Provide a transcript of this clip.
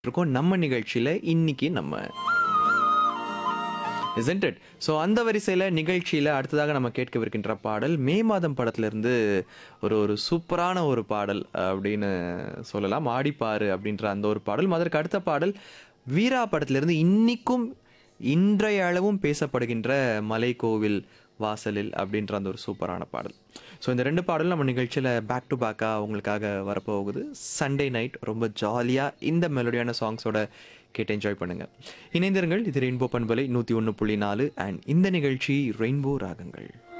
இருக்கோம் நம்ம நிகழ்ச்சியில் இன்னைக்கு நம்ம isn't it ஸோ அந்த வரிசையில் நிகழ்ச்சியில் அடுத்ததாக நம்ம கேட்கவிருக்கின்ற பாடல் மே மாதம் படத்திலிருந்து ஒரு ஒரு சூப்பரான ஒரு பாடல் அப்படின்னு சொல்லலாம் ஆடிப்பாரு அப்படின்ற அந்த ஒரு பாடல் அதற்கு அடுத்த பாடல் வீரா படத்திலிருந்து இன்னிக்கும் இன்றைய அளவும் பேசப்படுகின்ற மலைக்கோவில் வாசலில் அப்படின்ற அந்த ஒரு சூப்பரான பாடல் ஸோ இந்த ரெண்டு பாடலும் நம்ம நிகழ்ச்சியில் பேக் டு பேக்காக உங்களுக்காக வரப்போகுது சண்டே நைட் ரொம்ப ஜாலியாக இந்த மெலோடியான சாங்ஸோட கேட்டு என்ஜாய் பண்ணுங்கள் இணைந்திருங்கள் இது ரெயின்போ பண்பலை நூற்றி ஒன்று புள்ளி நாலு அண்ட் இந்த நிகழ்ச்சி ரெயின்போ ராகங்கள்